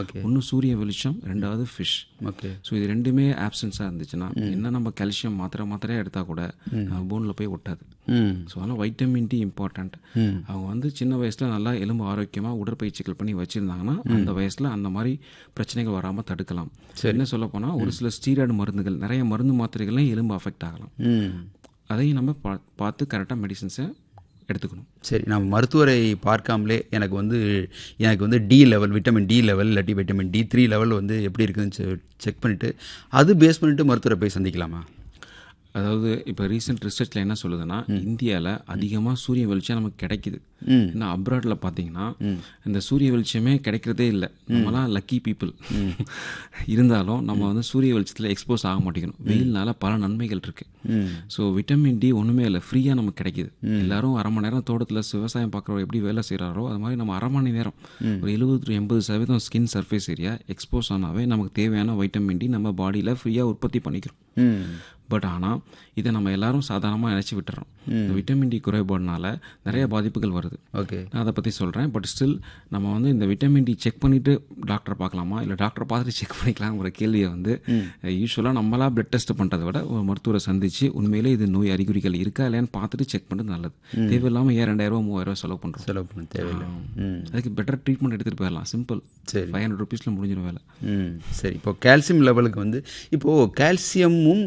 okay ஒன்று சூரிய வெளிச்சம் ரெண்டாவது ஃபிஷ் ஓகே ஸோ இது ரெண்டுமே ஆப்சன்ஸாக இருந்துச்சுன்னா என்ன நம்ம கால்சியம் மாத்திரை மாத்திரையாக எடுத்தால் கூட போனில் போய் ஒட்டாது ம் ஸோ அதனால் வைட்டமின் டி இம்பார்ட்டண்ட் ம் அவங்க வந்து சின்ன வயசில் நல்லா எலும்பு ஆரோக்கியமாக உடற்பயிற்சிகள் பண்ணி வச்சுருந்தாங்கன்னா அந்த வயசில் அந்த மாதிரி பிரச்சனைகள் வராமல் தடுக்கலாம் என்ன சொல்ல போனால் ஒரு சில ஸ்டீராய்டு மருந்துகள் நிறைய மருந்து மாத்திரைகள்லாம் எலும்பு அஃபெக்ட் ஆகலாம் ம் அதையும் நம்ம பா பார்த்து கரெக்டாக மெடிசின்ஸை எடுத்துக்கணும் சரி நான் மருத்துவரை பார்க்காமலே எனக்கு வந்து எனக்கு வந்து D level vitamin D level இல்லாட்டி விட்டமின் டி த்ரீ லெவல் வந்து எப்படி இருக்குதுன்னு செக் பண்ணிவிட்டு அது பேஸ் பண்ணிவிட்டு மருத்துவரை போய் சந்திக்கலாமா அதாவது இப்போ ரீசெண்ட் ரிசர்ச்சில் என்ன சொல்லுதுன்னா இந்தியாவில் அதிகமாக சூரிய வெளிச்சம் நமக்கு கிடைக்குது ம் ஏன்னா அப்ராடில் பார்த்தீங்கன்னா இந்த சூரிய வெளிச்சமே கிடைக்கிறதே இல்லை நம்மலாம் லக்கி பீப்புள் இருந்தாலும் நம்ம வந்து சூரிய வெளிச்சத்தில் எக்ஸ்போஸ் ஆக மாட்டேங்கிறோம் வெயில்னால பல நன்மைகள் இருக்குது ம் ஸோ விட்டமின் டி ஒன்றுமே இல்லை ஃப்ரீயாக நமக்கு கிடைக்குது எல்லாரும் அரை மணி நேரம் தோட்டத்தில் விவசாயம் பார்க்குறவங்க எப்படி வேலை செய்கிறாரோ அது மாதிரி நம்ம அரை மணி நேரம் ஒரு எழுபது எண்பது சதவீதம் ஸ்கின் சர்ஃபேஸ் ஏரியா எக்ஸ்போஸ் ஆனாவே நமக்கு தேவையான வைட்டமின் டி நம்ம பாடியில் ஃப்ரீயாக உற்பத்தி பண்ணிக்கிறோம் ம் பட் ஆனால் இதை நம்ம எல்லாரும் சாதாரணமாக நினச்சி விட்டுறோம் இந்த விட்டமின் டி குறைபாடுனால நிறைய பாதிப்புகள் வருது ஓகே நான் அதை பற்றி சொல்கிறேன் பட் ஸ்டில் நம்ம வந்து இந்த விட்டமின் டி செக் பண்ணிவிட்டு டாக்டரை பார்க்கலாமா இல்லை டாக்டரை பார்த்துட்டு செக் பண்ணிக்கலாங்கிற கேள்வியை வந்து யூஸ்வலாக நம்மளா பிளட் டெஸ்ட் பண்ணுறதை விட ஒரு மருத்துவரை சந்தித்து உண்மையிலே இது நோய் அறிகுறிகள் இருக்கா இல்லையான்னு பார்த்துட்டு செக் பண்ணுறது நல்லது தேவையில்லாமல் ஏன் ரெண்டாயிரரூவா மூவாயிரரூவா செலவு பண்ணுறோம் செலவு பண்ண தேவையில்லை ம் அதுக்கு பெட்டர் ட்ரீட்மெண்ட் எடுத்துகிட்டு போயிடலாம் சிம்பிள் சரி ஃபைவ் ஹண்ட்ரட் ருபீஸில் முடிஞ்சிடும் வேலை ம் சரி இப்போ கால்சியம் லெவலுக்கு வந்து இப்போது கால்சியமும்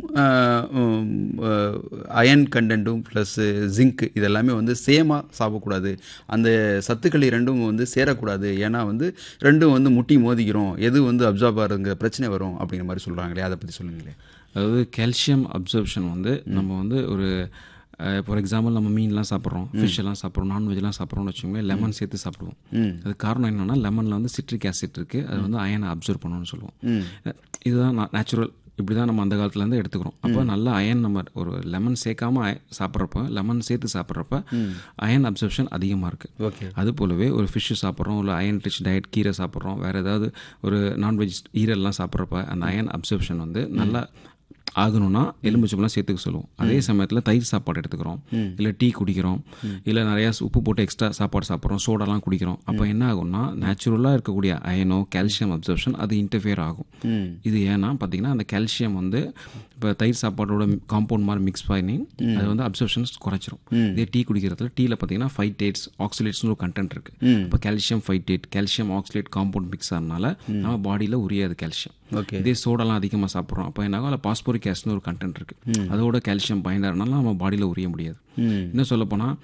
அயன் கண்டென்ட்டும் ப்ளஸ் ஜிங்க் இதெல்லாமே வந்து சேமாக சாப்பிடக்கூடாது அந்த சத்துக்கள் இரண்டும் வந்து சேரக்கூடாது ஏன்னா வந்து ரெண்டும் வந்து முட்டி மோதிக்கிறோம் எது வந்து அப்சார்ப் ஆகுங்கிற பிரச்சனை வரும் அப்படிங்கிற மாதிரி சொல்கிறாங்களே அதை பற்றி சொல்லுங்களேன் அதாவது கால்சியம் அப்சர்ப்ஷன் வந்து நம்ம வந்து ஒரு ஃபார் எக்ஸாம்பிள் நம்ம மீன்லாம் சாப்பிட்றோம் ஃபிஷ் எல்லாம் சாப்பிட்றோம் நான்வெஜ்லாம் சாப்பிட்றோம்னு வச்சுக்கோங்க லெமன் சேர்த்து சாப்பிடுவோம் ம் அது காரணம் என்னன்னா லெமனில் வந்து சிட்ரிக் ஆசிட் இருக்குது அது வந்து அயனை அப்சர்வ் பண்ணணும்னு சொல்லுவோம் ம் இதுதான் நேச்சுரல் இப்படி தான் நம்ம அந்த காலத்துலேருந்து எடுத்துக்கிறோம் அப்போ நல்ல அயன் நம்ம ஒரு லெமன் சேர்க்காம அய- சாப்பிட்றப்ப லெமன் சேர்த்து சாப்பிட்றப்ப அயன் அப்சர்ப்ஷன் அதிகமாக இருக்குது ஓகே அது போலவே ஒரு ஃபிஷ்ஷு சாப்பிட்றோம் இல்லை அயன் ரிச் டயட் கீரை சாப்பிட்றோம் வேறு ஏதாவது ஒரு நான்வெஜ் ஈரல்லாம் சாப்பிட்றப்ப அந்த அயன் அப்சர்ப்ஷன் வந்து நல்லா ஆகணும்னா எலும்புச்சம்பளம் சேர்த்துக்க சொல்லுவோம் அதே சமயத்தில் தயிர் சாப்பாடு எடுத்துக்கிறோம் இல்லை டீ குடிக்கிறோம் இல்லை நிறையா உப்பு போட்டு எக்ஸ்ட்ரா சாப்பாடு சாப்பிட்றோம் சோடாலாம் குடிக்கிறோம் அப்போ என்ன ஆகும்னா நேச்சுரலாக இருக்கக்கூடிய அயனோ கால்சியம் அப்சர்ப்ஷன் அது இன்டர்ஃபியர் ஆகும் ம் இது ஏன்னா பார்த்தீங்கன்னா அந்த கால்சியம் வந்து இப்போ தயிர் சாப்பாடோட காம்பவுண்ட் மாதிரி மிக்ஸ் பண்ணி அது வந்து அப்சர்ப்ஷன்ஸ் குறைச்சிரும் இதே டீ குடிக்கிறதுல டீயில் பார்த்தீங்கன்னா ஃபைட்டேட்ஸ் ஆக்சிலேட்ஸ்னு ஒரு கண்டென்ட் இருக்கு இப்போ calcium phytate calcium oxalate compound mix ஆனனால நம்ம பாடியில் உரியாது கால்சியம் ஓகே இதே சோடாலாம் அதிகமாக சாப்பிட்றோம் அப்போ என்னாகும் அதில் பாஸ்போரிக் ஆசிட்னு ஒரு கண்டென்ட் இருக்கு அதோட கால்சியம் பயந்தாருனால நம்ம பாடியில் உரிய முடியாது ம் இன்னும் சொல்லப்போனால்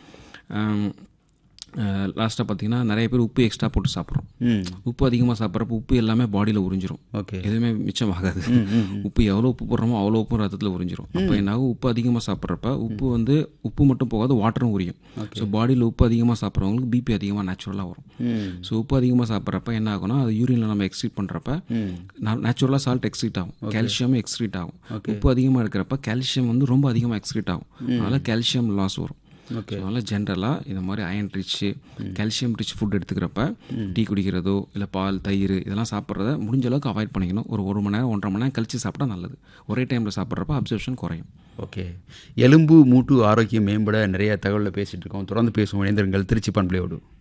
லாஸ்ட்டாக பார்த்தீங்கன்னா நிறைய பேர் உப்பு எக்ஸ்ட்ரா போட்டு சாப்பிட்றோம் ம் உப்பு அதிகமாக சாப்பிட்றப்ப உப்பு எல்லாமே பாடியில் உறிஞ்சிரும் ஓகே எதுவுமே மிச்சம் ஆகாது உப்பு எவ்வளோ உப்பு போடுறோமோ அவ்வளோ உப்பு ரத்தத்தில் உறிஞ்சிரும் அப்போ என்னாகும் உப்பு அதிகமாக சாப்பிட்றப்ப உப்பு வந்து உப்பு மட்டும் போகாது வாட்டரும் உரியும் ஸோ பாடியில் உப்பு அதிகமாக சாப்பிட்றவங்களுக்கு பிபி அதிகமாக நேச்சுரலாக வரும் ம் ஸோ உப்பு அதிகமாக சாப்பிட்றப்ப என்ன ஆகும்னா அது யூரினில் நம்ம எக்ஸ்ட்ரீட் பண்ணுறப்ப ம் நேச்சுரலாக சால்ட் எக்ஸ்ட்ரீட் ஆகும் கால்சியமும் எக்ஸ்ட்ரீட் ஆகும் உப்பு அதிகமாக இருக்கிறப்ப கால்சியம் வந்து ரொம்ப அதிகமாக எக்ஸ்ட்ரீட் ஆகும் அதனால் கால்சியம் லாஸ் வரும் ஓகே ஸோ அதனால் ஜென்ரலாக இந்த மாதிரி iron rich calcium rich food எடுத்துக்கிறப்ப டீ குடிக்கிறதோ இல்லை பால் தயிர் இதெல்லாம் சாப்பிட்றத முடிஞ்ச அளவுக்கு அவாய்ட் பண்ணிக்கணும் ஒரு ஒரு மணி நேரம் ஒன்றரை மணி நேரம் கழிச்சு சாப்பிட்டா நல்லது ஒரே டைமில் சாப்பிட்றப்ப அப்சர்ப்ஷன் குறையும் ஓகே எலும்பு மூட்டு ஆரோக்கியம் மேம்பட நிறைய தகவலை பேசிகிட்டு இருக்கோம் தொடர்ந்து பேசுவோம் இணைந்திருங்கள் திருச்சி பண்பலையோடு